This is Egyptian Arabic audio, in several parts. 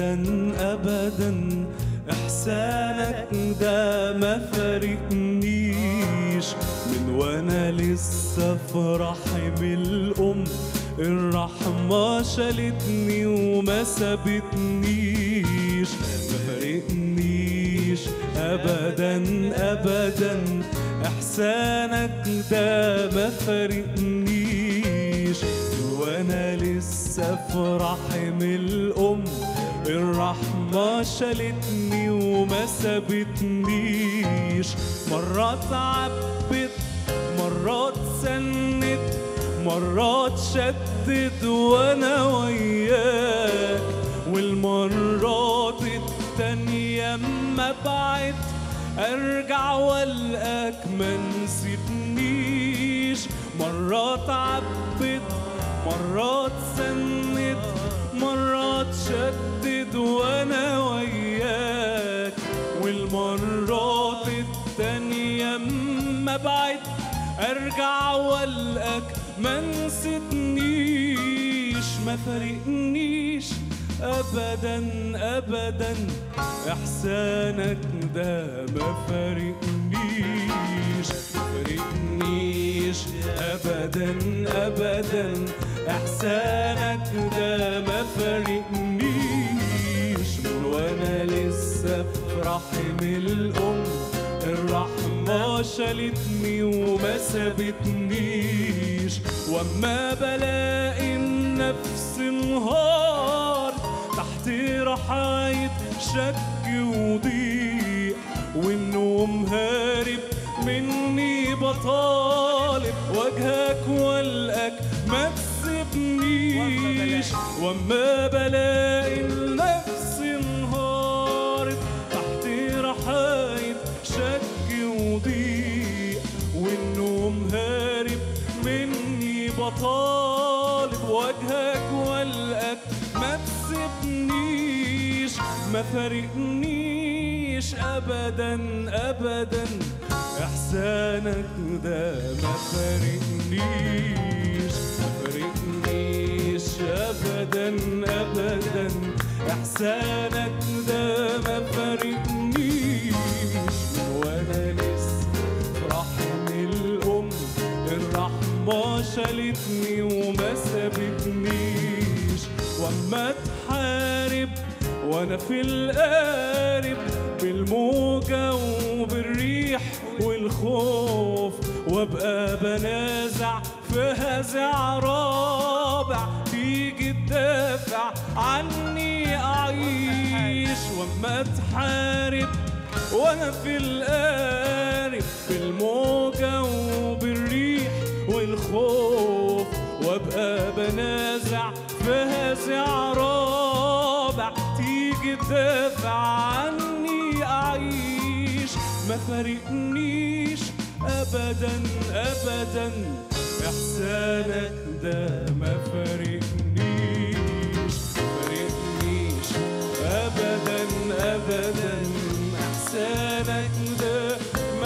ابدا ابدا احسانك ده ما فارقنيش من وانا لسه في رحم الام الرحمة شالتني وما سابتنيش ما فارقنيش ابدا ابدا احسانك ده ما فارقنيش وانا لسه في رحم الام الرحمة شالتني وما سابتنيش مرات عبت مرات سند مرات شدد وانا وياك والمرات التانية اما بعد ارجع والقاك ما نسيتنيش مرات عبت مرات سند مرات شدد وانا وياك والمرات التانية اما بعد ارجع والقاك ما نسيتنيش ما فارقنيش ابدا ابدا احسانك ده ما فارقنيش ما فارقنيش ابدا ابدا احسانك ده ما فارقنيش من وانا لسه في رحم الام الرحمة شالتني وما سابتنيش واما بلاقي النفس انهار تحت رحاية شك وضيق والنوم هارب مني بطالب وجهك والقاك ما تسيبنيش واما بلاقي النفس انهارت تحت رحاية شك وضيق والنوم هارب مني بطالب وجهك والقاك ما تسيبنيش ما فارقنيش ابدا ابدا احسانك ده ما فارقنيش ما فارقنيش ابدا ابدا احسانك ده ما فارقنيش من وانا لسه في رحم الام الرحمة شالتني وما سابتنيش واما تحارب وانا في القارب بالموجة وبالريح والخوف وابقى بنازع في هزع رابع تيجي تدافع عني اعيش واما تحارب وانا في القارب بالموجة وبالريح والخوف وابقى بنازع في هزع رابع تيجي تدافع عني اعيش ما فارقنيش ابدا ابدا احسانك ده ما فارقنيش فارقنيش ابدا ابدا احسانك ده ما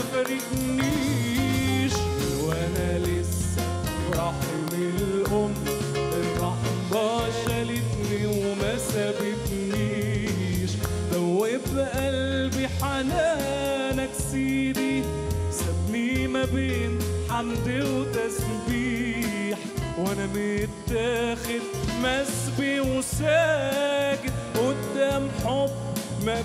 فارقنيش وانا لسه في رحم الام الرحمة شالتني وما سابتنيش دوب قلبي حنانك سيدي سابني ما بين حمد وتسبيح وانا متاخد مسبي وساجد قدام حب ما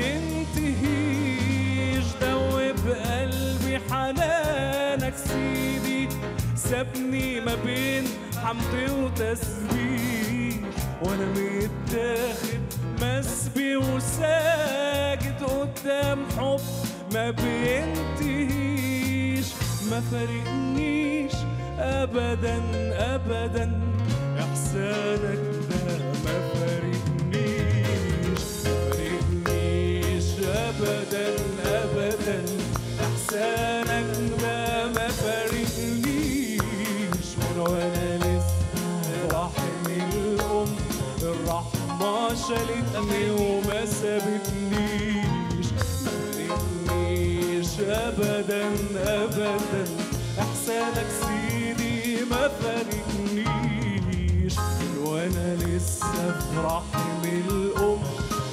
بينتهيش دوب قلبي حنانك سيدي سابني ما بين حمد وتسبيح وانا متاخد مسبي وساجد قدام حب ما بينتهيش ما فارقنيش ابدا ابدا احسانك ده ما فارقنيش ما فارقنيش ابدا ابدا احسانك ده ما فارقنيش من وانا لسه في رحم الام الرحمة شالتني وما سابتنيش ما فارقنيش ابدا ابدا احسانك سيدي ما فارقنيش وانا لسه في رحم الام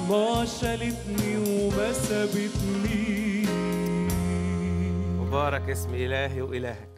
الرحمة شالتني وما سابتنيش مبارك اسم إلهي وإلهك